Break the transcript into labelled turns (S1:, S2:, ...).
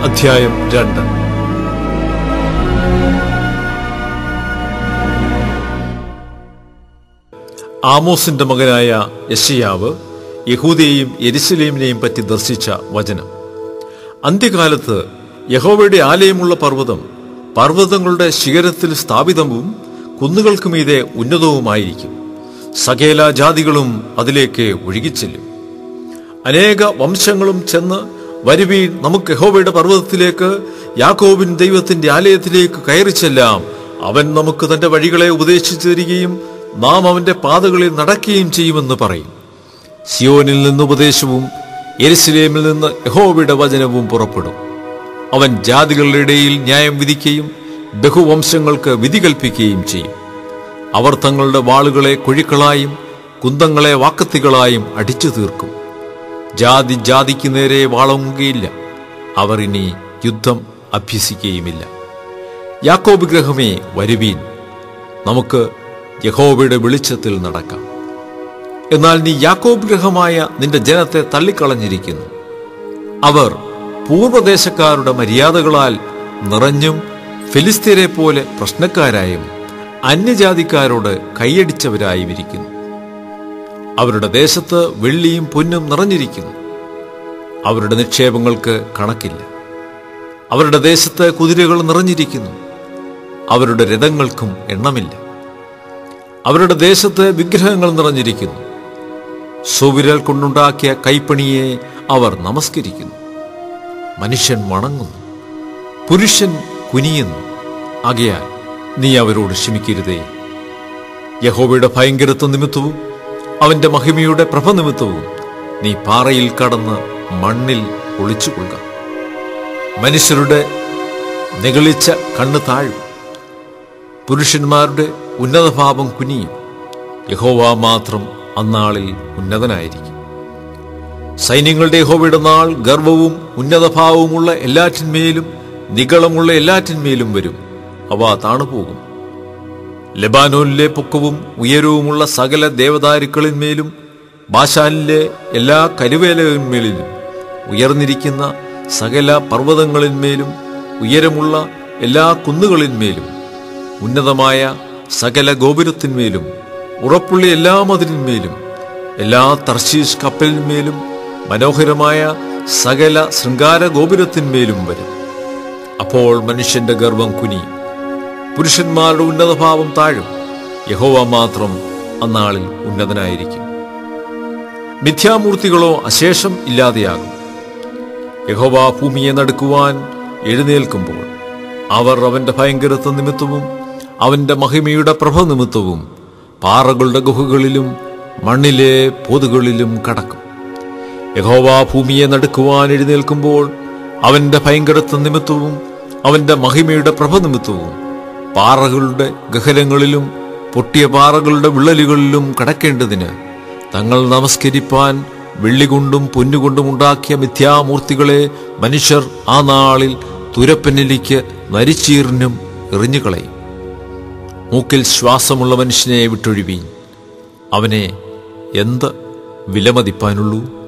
S1: അധ്യായം രണ്ട് ആമോസിന്റെ മകനായ യശയാവ് യഹൂദയെയും യെരുസലേമിനെയും പറ്റി ദർശിച്ച വചനം അന്ത്യകാലത്ത് യഹോവയുടെ ആലയമുള്ള പർവ്വതം പർവ്വതങ്ങളുടെ ശിഖരത്തിൽ സ്ഥാപിതവും കുന്നുകൾക്ക് മീതെ ഉന്നതവുമായിരിക്കും സകേല ജാതികളും അതിലേക്ക് ഒഴുകിച്ചെല്ലും അനേക വംശങ്ങളും ചെന്ന് വരുവീൻ നമുക്ക് യഹോവയുടെ പർവ്വതത്തിലേക്ക് യാക്കോബിൻ ദൈവത്തിന്റെ ആലയത്തിലേക്ക് കയറി ചെല്ലാം അവൻ നമുക്ക് തന്റെ വഴികളെ ഉപദേശിച്ചു തരികയും നാം അവന്റെ പാതകളിൽ നടക്കുകയും ചെയ്യുമെന്ന് പറയും സിയോനിൽ നിന്ന് ഉപദേശവും എരുസലേമിൽ നിന്ന് യഹോവയുടെ വചനവും പുറപ്പെടും അവൻ ജാതികളുടെ ഇടയിൽ ന്യായം വിധിക്കുകയും ബഹുവംശങ്ങൾക്ക് വിധി കൽപ്പിക്കുകയും ചെയ്യും അവർ തങ്ങളുടെ വാളുകളെ കുഴിക്കളായും കുന്തങ്ങളെ വാക്കത്തികളായും അടിച്ചു തീർക്കും ജാതി ജാതിക്ക് നേരെ വാളങ്ങുകയില്ല അവർ ഇനി യുദ്ധം അഭ്യസിക്കുകയുമില്ല യാക്കോബ് ഗ്രഹമേ വരുവീൻ നമുക്ക് യഹോവയുടെ വെളിച്ചത്തിൽ നടക്കാം എന്നാൽ നീ യാക്കോബ് ഗ്രഹമായ നിന്റെ ജനത്തെ തള്ളിക്കളഞ്ഞിരിക്കുന്നു അവർ പൂർവ്വദേശക്കാരുടെ മര്യാദകളാൽ നിറഞ്ഞും ഫിലിസ്തീനെ പോലെ പ്രശ്നക്കാരായും അന്യജാതിക്കാരോട് കൈയടിച്ചവരായും ഇരിക്കുന്നു അവരുടെ ദേശത്ത് വെള്ളിയും പൊന്നും നിറഞ്ഞിരിക്കുന്നു അവരുടെ നിക്ഷേപങ്ങൾക്ക് കണക്കില്ല അവരുടെ ദേശത്ത് കുതിരകൾ നിറഞ്ഞിരിക്കുന്നു അവരുടെ രഥങ്ങൾക്കും എണ്ണമില്ല അവരുടെ ദേശത്ത് വിഗ്രഹങ്ങൾ നിറഞ്ഞിരിക്കുന്നു സുവിരൽ കൊണ്ടുണ്ടാക്കിയ കൈപ്പണിയെ അവർ നമസ്കരിക്കുന്നു മനുഷ്യൻ വണങ്ങുന്നു പുരുഷൻ കുനിയുന്നു ആകയാൽ നീ അവരോട് ക്ഷമിക്കരുതേ യഹോവയുടെ ഭയങ്കരത്വ നിമിത്തവും അവന്റെ മഹിമയുടെ പ്രഭ നിമിത്തവും നീ പാറയിൽ കടന്ന് മണ്ണിൽ ഒളിച്ചുകൊള്ളുക മനുഷ്യരുടെ നിഗളിച്ച കണ്ണ് താഴും പുരുഷന്മാരുടെ ഉന്നതഭാവം കുനിയും യഹോവ മാത്രം അന്നാളിൽ ഉന്നതനായിരിക്കും സൈന്യങ്ങളുടെ യഹോവയുടെ നാൾ ഗർവവും ഉന്നതഭാവവുമുള്ള എല്ലാറ്റിന്മേലും നികളമുള്ള എല്ലാറ്റിന്മേലും വരും അവ താണുപോകും ലെബാനോനിലെ പൊക്കവും ഉയരവുമുള്ള സകല ദേവദാരുക്കളിന്മേലും ബാഷാനിലെ എല്ലാ കരുവേലകളിന്മേലിലും ഉയർന്നിരിക്കുന്ന സകല പർവ്വതങ്ങളിന്മേലും ഉയരമുള്ള എല്ലാ കുന്നുകളിന്മേലും ഉന്നതമായ സകല ഗോപുരത്തിന്മേലും ഉറപ്പുള്ള എല്ലാ മതിലിന്മേലും എല്ലാ തർശീഷ് കപ്പലിന്മേലും മനോഹരമായ സകല ശൃംഗാര ഗോപുരത്തിന്മേലും വരും അപ്പോൾ മനുഷ്യന്റെ ഗർവം കുനിയും പുരുഷന്മാരുടെ ഉന്നതഭാവം താഴും യഹോവ മാത്രം അന്നാളിൽ ഉന്നതനായിരിക്കും മിഥ്യാമൂർത്തികളോ അശേഷം ഇല്ലാതെയാകും യഹോവ ഭൂമിയെ നടുക്കുവാൻ എഴുന്നേൽക്കുമ്പോൾ അവർ അവന്റെ ഭയങ്കരത്വ നിമിത്തവും അവന്റെ മഹിമയുടെ പ്രഭ നിമിത്തവും പാറകളുടെ ഗുഹകളിലും മണ്ണിലെ പൊതുകളിലും കടക്കും യഹോവ ഭൂമിയെ നടുക്കുവാൻ എഴുന്നേൽക്കുമ്പോൾ അവന്റെ ഭയങ്കരത്വ നിമിത്തവും അവന്റെ മഹിമയുടെ പ്രഭ നിമിത്തവും പാറകളുടെ ഗഹനങ്ങളിലും പൊട്ടിയ പാറകളുടെ വിള്ളലുകളിലും കടക്കേണ്ടതിന് തങ്ങൾ നമസ്കരിപ്പാൻ വെള്ളികൊണ്ടും പൊന്നുകൊണ്ടും ഉണ്ടാക്കിയ മിഥ്യാമൂർത്തികളെ മനുഷ്യർ ആ നാളിൽ തുരപ്പനിലേക്ക് നരിച്ചീറിനും എറിഞ്ഞുകളയും മൂക്കിൽ ശ്വാസമുള്ള മനുഷ്യനെ വിട്ടൊഴിവീൻ അവനെ എന്ത് വിലമതിപ്പാനുള്ളൂ